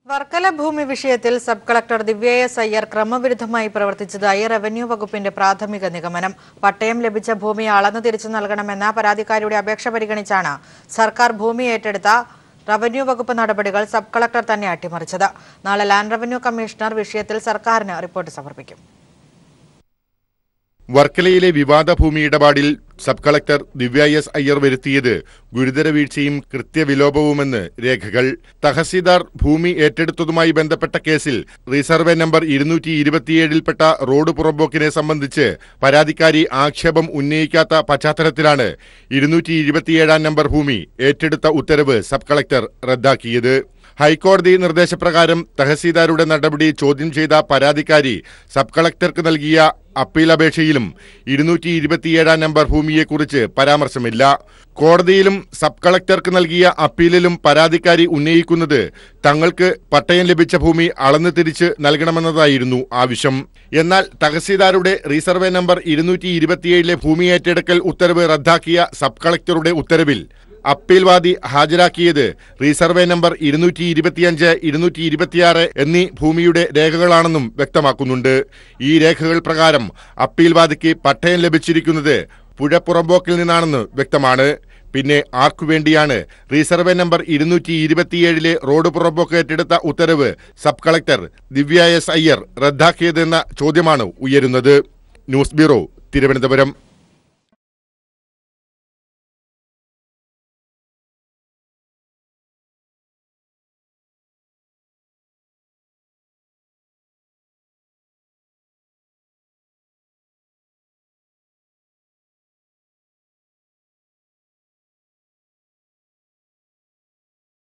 വർക്കല ഭൂമി വിഷയത്തിൽ sub collector Divya S Iyer ക്രമവിരുദ്ധമായി പ്രവർത്തിച്ചതായി റവന്യൂ വകുപ്പിന്റെ പ്രാഥമിക നിഗമനം പട്ടയം ലഭിച്ച ഭൂമി അളന്നു തിരിച്ചു നൽകണമെന്ന പരാതിക്കാരിയുടെ അപേക്ഷ പരിഗണിച്ചാണ് സർക്കാർ ഭൂമി ഏറ്റെടുത്ത റവന്യൂ വകുപ്പ് നടപടികൾ സബ് കളക്ടർ തന്നെ അട്ടിമറിച്ചത് നാളെ ലാൻഡ് റവന്യൂ കമ്മീഷണർ വിഷയത്തിൽ സർക്കാരിന് റിപ്പോർട്ട് സമർപ്പിക്കും വർക്കലയിലെ വിവാദ ഭൂമി ഇടപാടിൽ sub collector Divya S Iyer വരുത്തിയത് ഗുരുതര വീഴ്ചയും കൃത്യവിലോപവുമെന്ന് രേഖകൾ തഹസീൽദാർ ഭൂമി ഏറ്റെടുത്തതുമായി ബന്ധപ്പെട്ട കേസിൽ റിസർവേ നമ്പർ ഇരുന്നൂറ്റി ഇരുപത്തിയേഴിൽപ്പെട്ട റോഡ് പുറമ്പോക്കിനെ സംബന്ധിച്ച് പരാതിക്കാരി ആക്ഷേപം ഉന്നയിക്കാത്ത പശ്ചാത്തലത്തിലാണ് ഇരുന്നൂറ്റി ഇരുപത്തിയേഴാം നമ്പർ ഭൂമി ഏറ്റെടുത്ത ഉത്തരവ് സബ് കളക്ടർ റദ്ദാക്കിയത് ഹൈക്കോടതി നിർദ്ദേശപ്രകാരം തഹസീൽദാരുടെ നടപടി ചോദ്യം ചെയ്ത പരാതിക്കാരി സബ് കളക്ടർക്ക് നൽകിയ അപ്പീൽ അപേക്ഷയിലും ഇരുന്നൂറ്റി ഇരുപത്തിയേഴാം നമ്പർ ഭൂമിയെക്കുറിച്ച് പരാമർശമില്ല കോടതിയിലും സബ് കളക്ടർക്ക് നൽകിയ അപ്പീലിലും പരാതിക്കാരി ഉന്നയിക്കുന്നത് തങ്ങൾക്ക് പട്ടയം ലഭിച്ച ഭൂമി അളന്നു തിരിച്ച് നൽകണമെന്നതായിരുന്നു ആവശ്യം എന്നാൽ തഹസീൽദാരുടെ റീസർവേ നമ്പർ ഇരുന്നൂറ്റി ഇരുപത്തിയേഴിലെ ഭൂമി ഏറ്റെടുക്കൽ ഉത്തരവ് റദ്ദാക്കിയ സബ് കളക്ടറുടെ ഉത്തരവിൽ അപ്പീൽ വാദി ഹാജരാക്കിയത് റീസർവേ നമ്പർ ഇരുന്നൂറ്റി ഇരുപത്തിയഞ്ച് ഇരുന്നൂറ്റി ഇരുപത്തിയാറ് എന്നീ ഭൂമിയുടെ രേഖകളാണെന്നും വ്യക്തമാക്കുന്നുണ്ട് ഈ രേഖകൾ പ്രകാരം അപ്പീൽ വാദിക്ക് പട്ടയം ലഭിച്ചിരിക്കുന്നത് പുഴപ്പുറമ്പോക്കിൽ നിന്നാണെന്ന് വ്യക്തമാണ് പിന്നെ ആർക്കുവേണ്ടിയാണ് റീസർവേ നമ്പർ ഇരുന്നൂറ്റി ഇരുപത്തിയേഴിലെ റോഡ് പുറമ്പോക്ക് ഏറ്റെടുത്ത ഉത്തരവ് sub collector Divya S Iyer റദ്ദാക്കിയതെന്ന ചോദ്യമാണ് ഉയരുന്നത് ന്യൂസ് ബ്യൂറോ തിരുവനന്തപുരം